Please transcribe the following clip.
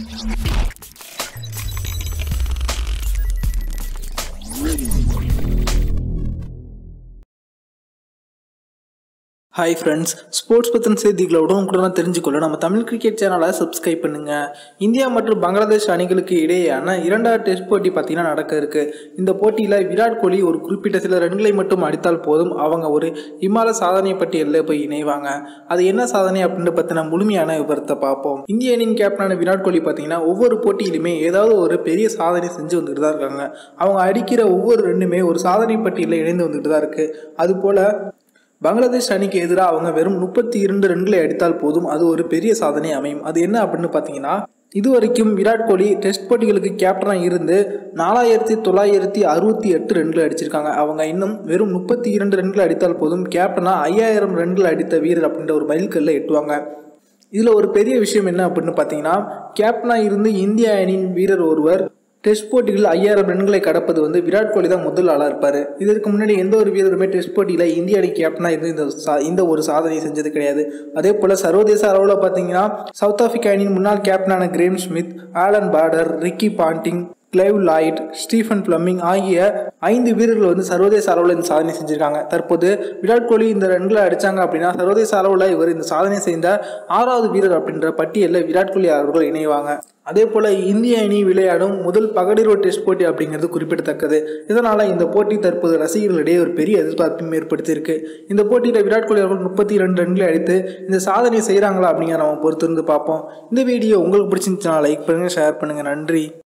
hi friends sports பற்றின செய்திகளை உடனுக்குடன் தெரிஞ்சுக்கொள்ள நம்ம தமிழ் கிரிக்கெட் சேனலை சப்ஸ்கிரைப் பண்ணுங்க இந்தியா மற்றும் பங்களாதேஷ் அணிகளுக்கு இடையேயான இரண்டாவது டெஸ்ட் போட்டி பார்த்தீங்கன்னா நடக்க இருக்கு இந்த போட்டியில் விராட் கோலி ஒரு குறிப்பிட்ட சில ரன்களை மட்டும் அடித்தால் போதும் அவங்க ஒரு இமால சாதனை பட்டியலில் போய் இணைவாங்க அது என்ன சாதனை அப்படின்னு பற்றின முழுமையான விவரத்தை பார்ப்போம் இந்திய அணியின் கேப்டனான விராட் கோலி பார்த்தீங்கன்னா ஒவ்வொரு போட்டியிலுமே ஏதாவது ஒரு பெரிய சாதனை செஞ்சு வந்துட்டு தான் இருக்காங்க அவங்க அடிக்கிற ஒவ்வொரு ரெண்டுமே ஒரு சாதனை பட்டியலில் இணைந்து வந்துட்டு தான் இருக்கு அது போல பங்களாதேஷ் அணிக்கு எதிராக அவங்க வெறும் முப்பத்தி இரண்டு ரன்களை அடித்தால் போதும் அது ஒரு பெரிய சாதனை அமையும் அது என்ன அப்படின்னு பார்த்தீங்கன்னா இதுவரைக்கும் விராட் கோலி டெஸ்ட் போட்டிகளுக்கு கேப்டனாக இருந்து நாலாயிரத்தி தொள்ளாயிரத்தி அறுபத்தி எட்டு ரன்கள் அடிச்சிருக்காங்க அவங்க இன்னும் வெறும் முப்பத்தி இரண்டு ரன்கள் அடித்தால் போதும் கேப்டனாக ஐயாயிரம் ரன்கள் அடித்த வீரர் அப்படின்ற ஒரு மைல்கல்ல எட்டுவாங்க இதில் ஒரு பெரிய விஷயம் என்ன அப்படின்னு பார்த்தீங்கன்னா கேப்டனாக இருந்து இந்திய அணியின் வீரர் ஒருவர் டெஸ்ட் போட்டிகளில் ஐயாயிரம் ரன்களை கடப்பது வந்து விராட் கோலி தான் முதல் ஆளாக இருப்பார் இதற்கு முன்னாடி எந்த ஒரு வீரருமே டெஸ்ட் போட்டியில் இந்திய அணி கேப்டனாக இருந்து இந்த சா இந்த ஒரு சாதனை செஞ்சது கிடையாது அதே போல் சர்வதேச அளவில் பார்த்தீங்கன்னா சவுத் ஆப்பிரிக்கா அணியின் முன்னாள் கேப்டனான Graeme Smith Allan Border Ricky Ponting Clive Lloyd Stephen Fleming ஆகிய ஐந்து வீரர்கள் வந்து சர்வதேச அளவில் இந்த சாதனை செஞ்சுருக்காங்க தற்போது விராட் கோலி இந்த ரன்களை அடித்தாங்க அப்படின்னா சர்வதேச அளவில் இவர் இந்த சாதனை செய்த ஆறாவது வீரர் அப்படின்ற பட்டியலில் விராட் கோலி அவர்கள் இணைவாங்க அதே போல் இந்திய அணி விளையாடும் முதல் பகடிரோ டெஸ்ட் போட்டி அப்படிங்கிறது குறிப்பிடத்தக்கது இதனால் இந்த போட்டி தற்போது ரசிகர்களிடையே ஒரு பெரிய எதிர்பார்ப்பையும் ஏற்படுத்தியிருக்கு இந்த போட்டியில் விராட் கோலி அவர்கள் முப்பத்தி ரெண்டு ரன்களை அடித்து இந்த சாதனை செய்கிறாங்களா அப்படிங்கிற நம்ம பொறுத்திருந்து பார்ப்போம் இந்த வீடியோ உங்களுக்கு பிடிச்சிருந்துச்சுன்னா லைக் பண்ணுங்கள் ஷேர் பண்ணுங்கள் நன்றி